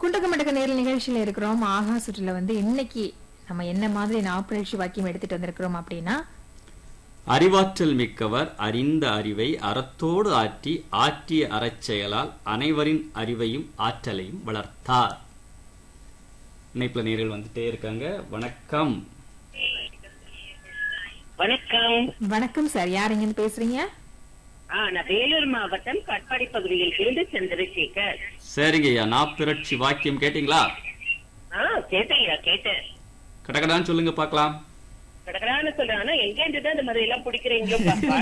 குண்டக்க மண்டக்க நேரில் நிகழ்ச்சியில இருக்கிறோம் ஆகா சுற்றுல வந்து இன்னைக்கு நம்ம என்ன மாதிரி நாப்பழி வாக்கியம் எடுத்துட்டு வந்திருக்கிறோம் அப்படின்னா அறிவாற்றல் மிக்கவர் அறிந்த அறிவை அறத்தோடு ஆற்றி ஆற்றிய அறச்செயலால் அனைவரின் அறிவையும் ஆற்றலையும் வளர்த்தார் இணைப்புல நேரில் வந்துட்டே இருக்காங்க வணக்கம் வணக்கம் வணக்கம் சார் யார் எங்கன்னு பேசுறீங்க ஆ நான் வேலூர் மாவட்டம் காட்பாடி பகுதியில் இருந்து சந்திரசேகர் சரிங்க ஐயா நாப்பிரட்சி வாக்கியம் கேட்டீங்களா ஆ கேட்டேயா கேட்டேன் கடகடான்னு சொல்லுங்க பார்க்கலாம் கடகடான்னு சொல்றேன் ஆனா எங்க இருந்து தான் இந்த மாதிரி எல்லாம் பிடிக்கிறீங்களோ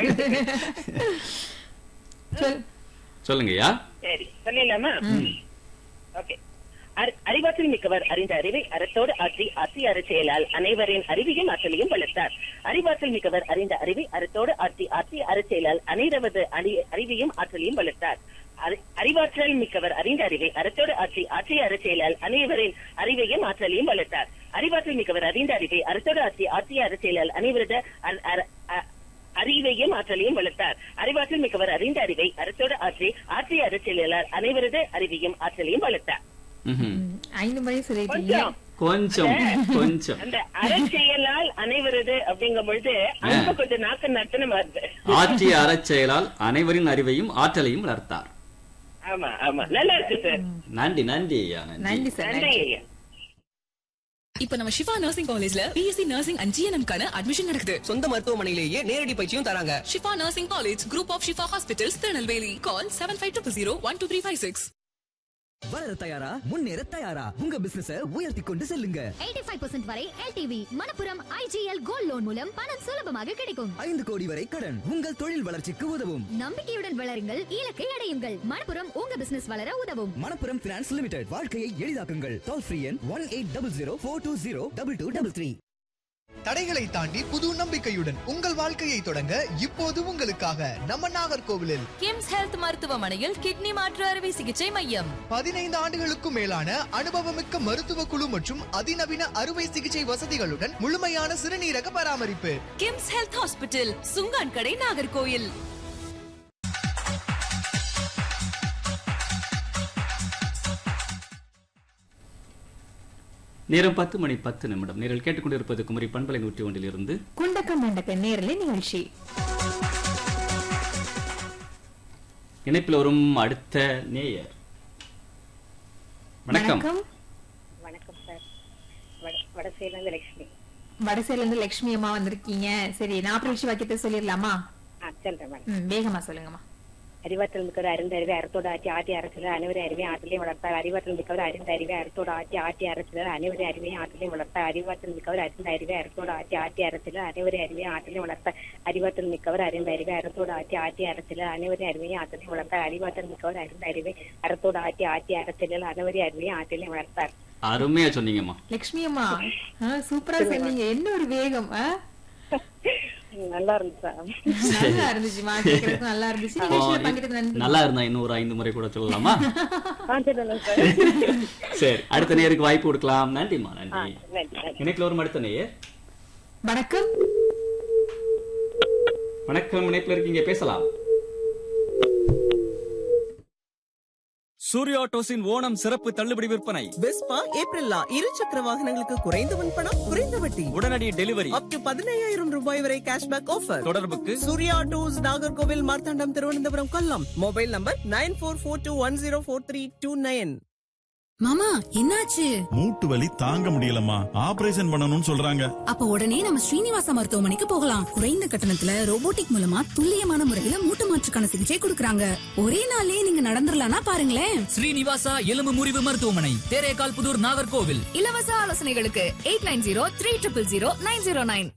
சொல் சொல்லுங்க ஐயா சரி சொல்லிடலாமா ஓகே அறி- அறிவாற்றல் மிக்கவர் அறிந்த அறிவை அறத்தோடு ஆற்றி ஆற்றி அறச்செயலால் அனைவரின் அறிவையும் ஆற்றலையும் வளர்த்தார் அறிவாற்றல் மிக்கவர் அறிந்த அறிவை அறத்தோடு ஆற்றி ஆற்றி அறச்செயலால் அனைவரது அறி- அறிவையும் ஆற்றலையும் வளர்த்தார் அறி- அறிவாற்றல் மிக்கவர் அறிந்த அறிவை அறத்தோடு ஆற்றி ஆற்றிய அறச்செயலால் அனைவரின் அறிவையும் ஆற்றலையும் வளர்த்தார் அறிவாற்றல் மிக்கவர் அறிந்த அறிவை அறத்தோடு ஆற்றி ஆற்றிய அறச்செயலால் அனைவரது அ- அற- அ- அறிவையும் ஆற்றலையும் வளர்த்தார் அறிவாற்றல் மிக்கவர் அறிந்த அறிவை அறத்தோடு ஆற்றி ஆற்றிய அரசியலால் அனைவரது அறிவையும் ஆற்றலையும் வளர்த்தார் ம்ஹும். ம், ஐந்து முறை சொல்லிட்டீங்க கொஞ்சம் கொஞ்சம் கொஞ்சம் அந்த அரசியலால் அனைவரது அப்படிங்கும் பொழுது அங்க கொஞ்சம் நாக்கு நட்டனம் வருது ஆற்றிய அறச்செயலால் அனைவரின் அறிவையும் ஆற்றலையும் வளர்த்தார் ஆமா ஆமா நல்லா இருக்கு சார் நன்றி நன்றி ஐயா நன்றி நன்றி சார் நன்றி நன்றி ஐயா இப்ப நம்ம ஷிஃபா நர்சிங் காலேஜ்ல பிஎஸ்சி நர்சிங் அண்ட் ஜிஎன்எம் கான அட்மிஷன் நடக்குது சொந்த மருத்துவமனையிலேயே நேரடி பயிற்சியும் தராங்க Shifa nursing college group of Shifa hospitals Tirunelveli call seven five two zero one two three five six வளர தயாரா முன்னேற தயாரா உங்க பிசினஸ உயர்த்தி கொண்டு செல்லுங்க 85% வரை LTV Manappuram IGL gold loan மூலம் பணம் சுலபமாக கிடைக்கும் ஐந்து கோடி வரை கடன் உங்கள் தொழில் வளர்ச்சிக்கு உதவும் நம்பிக்கையுடன் வளருங்கள் இலக்கை அடையுங்கள் மணப்புரம் உங்க பிசினஸ் வளர உதவும் மணப்புரம் பினான்ஸ் லிமிடெட் வாழ்க்கையை எளிதாக்குங்கள் டோல் ஃப்ரீ எண் one eight double zero four two zero double two double three தடைகளை தாண்டி புது நம்பிக்கையுடன் உங்கள் வாழ்க்கையை தொடங்க இப்போது உங்களுக்காக நம்ம நாகர்கோவிலில் கிம்ஸ் ஹெல்த் மருத்துவமனையில் கிட்னி மாற்று அறுவை சிகிச்சை மையம் பதினைந்து ஆண்டுகளுக்கும் மேலான அனுபவமிக்க மருத்துவ குழு மற்றும் அதிநவீன அறுவை சிகிச்சை வசதிகளுடன் முழுமையான சிறுநீரக பராமரிப்பு கிம்ஸ் ஹெல்த் ஹாஸ்பிட்டல் சுங்கான் கடை நாகர்கோயில் நேரம் பத்து மணி பத்து நிமிடம் நேரில் கேட்டுக்கொண்டிருப்பது குமரி பண்பலை நூற்றி ஒன்றில் இருந்து குண்டக்க மண்டக்க நேரில் நிகழ்ச்சி இணைப்பில் வரும் அடுத்த நேயர் வணக்கம் வணக்கம் வணக்கம் சார் வடசேலேருந்து லட்சுமி வடசேல இருந்து லட்சுமி அம்மா வந்திருக்கீங்க சரி நாப்பழி வாக்கியத்தை சொல்லிடலாமா ஆ சொல்றேன் மேடம் ம், வேகமா சொல்லுங்கம்மா அறிவாற்றல் மிக்கவர் அறிந்த அறிவை அறத்தோடு ஆட்சி ஆட்டி அரசியல் அனைவரை அறிவையும் ஆற்றலையும் வளர்த்தார் அறிவாற்றல் மிக்கவர் அறிந்த அறிவை அறத்தோடு ஆட்சி ஆட்டி அரசியல் அனைவரை அறிவையும் ஆற்றலையும் வளர்த்தார் அறிவாற்றல் மிக்கவர் அறிந்த அறிவை அறத்தோடு ஆட்சி ஆட்டி அரசியல் அனைவரை அறிவையும் ஆற்றலையும் வளர்த்தார் அறிவாற்றல் மிக்கவர் அறிந்த அறிவை அறத்தோடு ஆட்சி ஆட்டி அரசியல் அனைவரை அறிவையும் ஆற்றலையும் வளர்த்தார் அறிவாற்றல் மிக்கவர் அறிந்த அறிவை அறத்தோடு ஆட்சி ஆட்டி அரசியல் அனைவரை அறிவையும் ஆற்றலையும் வளர்த்தார் அருமையா சொன்னீங்கம்மா லட்சுமி அம்மா ஆ, சூப்பரா சொன்னீங்க என்ன ஒரு வேகம் ஆ? நல்லா இருந்துச்சா நல்லா இருந்துச்சுமா கேட்கறதுக்கு நல்லா இருந்துச்சு நிகழ்ச்சியில பங்கெடுத்து நன்றி நல்லா இருந்தா இன்னும் ஒரு ஐந்து முறை கூட சொல்லலாமா சார் சரி அடுத்த நேருக்கு வாய்ப்பு கொடுக்கலாம் நன்றிம்மா நன்றி நன்றி இணைப்பில் வரும் அடுத்த நேயர் வணக்கம் வணக்கம் இணைப்பில் இருக்கீங்க பேசலாம் சூர்யா டோஸின் ஓணம் சிறப்பு தள்ளுபடி விற்பனை வெஸ்பா ஏப்ரல்லா இரு சக்கர வாகனங்களுக்கு குறைந்த முன்பணம் குறைந்த வட்டி உடனடி டெலிவரி அப் டு பதினையாயிரம் ரூபாய் வரை கேஷ்பேக் ஆஃபர் தொடர்புக்கு சூர்யா டூஸ் Nagercoil Marthandam Thiruvananthapuram Kollam mobile number nine four four two one zero four three two nine மாமா என்னாச்சு மூட்டு வலி தாங்க முடியலம்மா ஆபரேஷன் பண்ணணும்னு சொல்றாங்க அப்ப உடனே நம்ம ஸ்ரீனிவாசா மருத்துவமனைக்கு போகலாம் குறைந்த கட்டணத்துல ரோபோட்டிக் மூலமா துல்லியமான முறையில மூட்டு மாற்றுக்கான சிகிச்சை கொடுக்கறாங்க ஒரே நாளே நீங்க நடந்துடலாம்னா பாருங்களேன் ஸ்ரீனிவாசா எலும்பு முறிவு மருத்துவமனை தேரேகால் புதூர் நாகர்கோவில் இலவச ஆலோசனைகளுக்கு eight nine zero three triple zero nine zero nine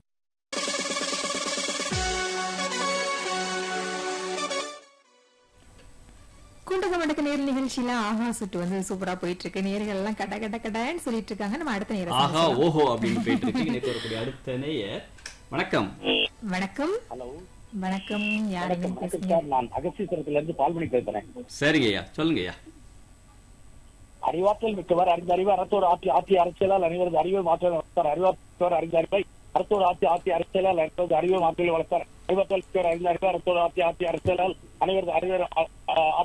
குண்டக மண்டக்க நேர் நிகழ்ச்சியில ஆஹா சுட்டு வந்து சூப்பரா போயிட்டு இருக்கு நேர்கள் எல்லாம் கட கட கடன்னு சொல்லிட்டு இருக்காங்க நம்ம அடுத்த நேரம் ஆஹா ஓஹோ அப்படின்னு போயிட்டு இருக்கு இணைப்பு வரக்கூடிய அடுத்த நேயர் வணக்கம் வணக்கம் ஹலோ வணக்கம் யார் எங்க வணக்கம் பேசுறீங்க சார் நான் அகஸ்தீஸ்வரத்துல இருந்து பால்மணி பேசுறேன் சரிங்க ஐயா சொல்லுங்க ஐயா அறிவாற்றல் மிக்கவர் அறிந்த அறிவு அறத்தோடு ஆட்சி ஆட்சி அரசியலால் அனைவரது அறிவை மாற்ற வளர்த்தார் அறிவாற்றவர் அறிந்த அறிவை அறத்தோடு ஆட்சி ஆட்சி அரசியலால் அனைவரது அறிவை மாற்றலை வளர்த்தார் அறிவாற்றல் மிக்கவர் அறிந்த அறிவு அறத்தோடு ஆட்சி ஆட்சி அரசியலால் அனைவரது அறிவை